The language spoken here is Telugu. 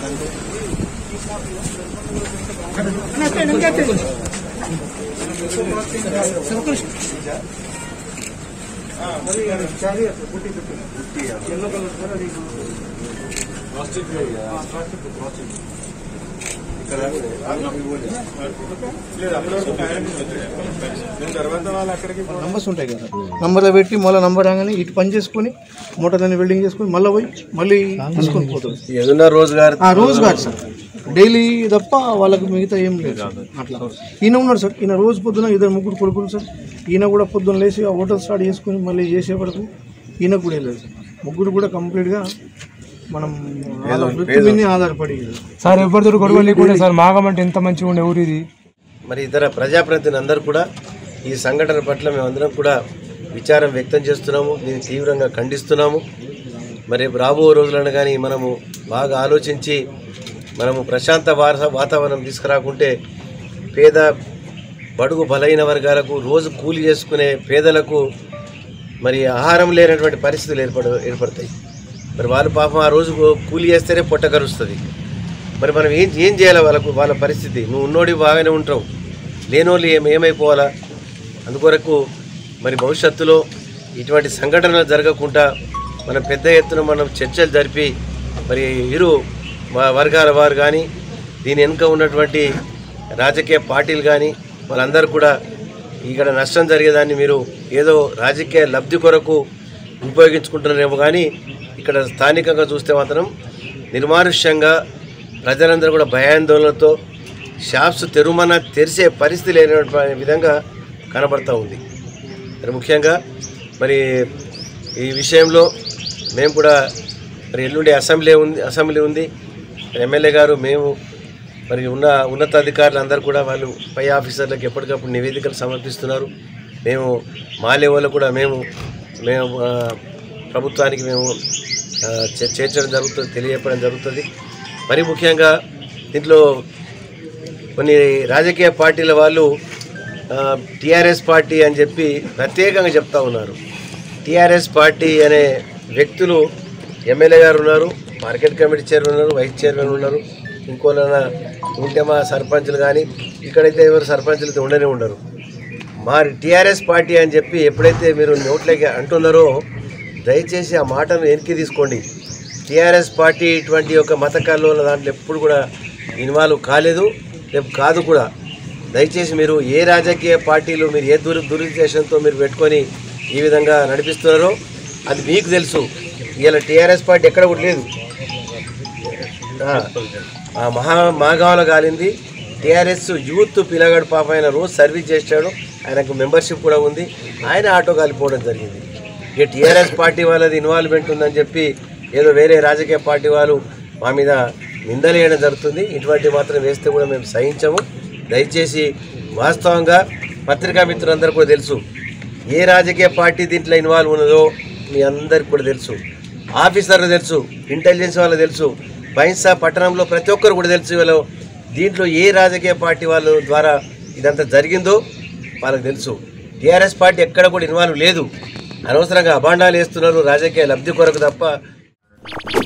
నంబర్స్ ఉంటాయి కదా నంబర్లో పెట్టి మళ్ళీ నంబర్ రాగానే ఇటు పని చేసుకొని మోటార్లని వెల్డింగ్ చేసుకొని మళ్ళీ పోయి మళ్ళీ తీసుకొని పోతారు ఏదన్నా రోజుగారు ఆ రోజు కాదు సార్ డైలీ తప్ప వాళ్ళకి మిగతా ఏం లేదు సార్. అట్లా ఈయన ఉన్నాడు సార్ ఈయన రోజు పొద్దున ఇద్దరు ముగ్గురు కొడుకులు సార్ ఈయన కూడా పొద్దున్న లేచి ఆ హోటల్ స్టార్ట్ చేసుకొని మళ్ళీ చేసే వరకు ఈయన కూడా లేదు సార్ ముగ్గురు కూడా కంప్లీట్గా మనం వాళ్ళ వృత్తి మీదనే ఆధారపడి సార్ ఎవరితో గొడవ లేకుండా సార్ మాగమంటే ఎంత మంచిగా ఉండే ఊరు ఇది మరి ఇతర ప్రజాప్రతినిధులు అందరూ కూడా ఈ సంఘటన పట్ల మేమందరం కూడా విచారం వ్యక్తం చేస్తున్నాము దీన్ని తీవ్రంగా ఖండిస్తున్నాము మరి రేపు రాబో రోజులను కానీ మనము బాగా ఆలోచించి మనము ప్రశాంత వార- వాతావరణం తీసుకురాకుంటే పేద బడుగు బలైన వర్గాలకు రోజు కూలి చేసుకునే పేదలకు మరి ఆహారం లేనటువంటి పరిస్థితులు ఏర్పడ ఏర్పడతాయి మరి వాళ్ళు పాపం ఆ రోజు కూలి చేస్తేనే పొట్ట కరుస్తుంది మరి మనం ఏం ఏం చేయాలి వాళ్ళకు వాళ్ళ పరిస్థితి నువ్వు ఉన్నోడి బాగానే ఉంటావు లేనోళ్ళు ఏం ఏమైపోవాలా అందుకొరకు మరి భవిష్యత్తులో ఇటువంటి సంఘటనలు జరగకుండా మనం పెద్ద ఎత్తున మనం చర్చలు జరిపి మరి ఇరు వ- వర్గాల వారు కానీ దీని వెనుక ఉన్నటువంటి రాజకీయ పార్టీలు కానీ వాళ్ళందరూ కూడా ఇక్కడ నష్టం జరిగేదాన్ని మీరు ఏదో రాజకీయ లబ్ధి కొరకు ఉపయోగించుకుంటున్నారేమో కానీ ఇక్కడ స్థానికంగా చూస్తే మాత్రం నిర్మానుష్యంగా ప్రజలందరూ కూడా భయాందోళనతో షాప్స్ తెరుమన తెరిచే పరిస్థితి లేనటువంటి విధంగా కనబడతా ఉంది మరి ముఖ్యంగా మరి ఈ విషయంలో మేము కూడా మరి ఎల్లుండి అసెంబ్లీ ఉంది అసెంబ్లీ ఉంది ఎమ్మెల్యే గారు మేము మరి ఉన్న ఉన్నతాధికారులు అందరూ కూడా వాళ్ళు పై ఆఫీసర్లకు ఎప్పటికప్పుడు నివేదికలు సమర్పిస్తున్నారు మేము మా లెవెల్లో కూడా మేము మేము ఆ, ప్రభుత్వానికి మేము ఆ, చే- చేర్చడం జరుగుతుంది తెలియజెప్పడం జరుగుతుంది మరి ముఖ్యంగా దీంట్లో కొన్ని రాజకీయ పార్టీల వాళ్ళు టీఆర్ఎస్ పార్టీ అని చెప్పి ప్రత్యేకంగా చెప్తా ఉన్నారు టీఆర్ఎస్ పార్టీ అనే వ్యక్తులు ఎమ్మెల్యే గారు ఉన్నారు మార్కెట్ కమిటీ చైర్మన్ ఉన్నారు వైస్ చైర్మన్ ఉన్నారు ఇంకోలైనా ఉంటే మా సర్పంచులు కానీ ఇక్కడైతే ఎవరు సర్పంచులు అయితే ఉండనే ఉండరు మా టీఆర్ఎస్ పార్టీ అని చెప్పి ఎప్పుడైతే మీరు నోట్లోకి అంటున్నారో దయచేసి ఆ మాటను వెనక్కి తీసుకోండి టీఆర్ఎస్ పార్టీ ఇటువంటి యొక్క మత కల్లోల దాంట్లో ఎప్పుడు కూడా ఇన్వాల్వ్ కాలేదు రేపు కాదు కూడా దయచేసి మీరు ఏ రాజకీయ పార్టీలు మీరు ఏ దుర్ దురుద్దేశంతో మీరు పెట్టుకొని ఈ విధంగా నడిపిస్తున్నారో అది మీకు తెలుసు ఇలా టీఆర్ఎస్ పార్టీ ఎక్కడ కూడా లేదు ఆ, ఆ మహా మాగావలో కాలింది టీఆర్ఎస్ యూత్ పిల్లగాడు పాప ఆయన రోజు సర్వీస్ చేస్తాడు ఆయనకు మెంబర్షిప్ కూడా ఉంది ఆయన ఆటో కాలిపోవడం జరిగింది ఇక టీఆర్ఎస్ పార్టీ వాళ్ళది ఇన్వాల్వ్మెంట్ ఉందని చెప్పి ఏదో వేరే రాజకీయ పార్టీ వాళ్ళు మా మీద నిందలు వేయడం జరుగుతుంది ఇటువంటి మాత్రం వేస్తే కూడా మేము సహించము దయచేసి వాస్తవంగా పత్రికా మిత్రులందరూ కూడా తెలుసు ఏ రాజకీయ పార్టీ దీంట్లో ఇన్వాల్వ్ ఉన్నదో మీ అందరికి కూడా తెలుసు ఆఫీసర్లు తెలుసు ఇంటెలిజెన్స్ వాళ్ళు తెలుసు బైన్సా పట్టణంలో ప్రతి ఒక్కరు కూడా తెలుసు వీళ్ళు దీంట్లో ఏ రాజకీయ పార్టీ వాళ్ళ ద్వారా ఇదంతా జరిగిందో వాళ్ళకి తెలుసు టీఆర్ఎస్ పార్టీ ఎక్కడ కూడా ఇన్వాల్వ్ లేదు అనవసరంగా అభాండాలు వేస్తున్నారు రాజకీయ లబ్ధి కొరకు తప్ప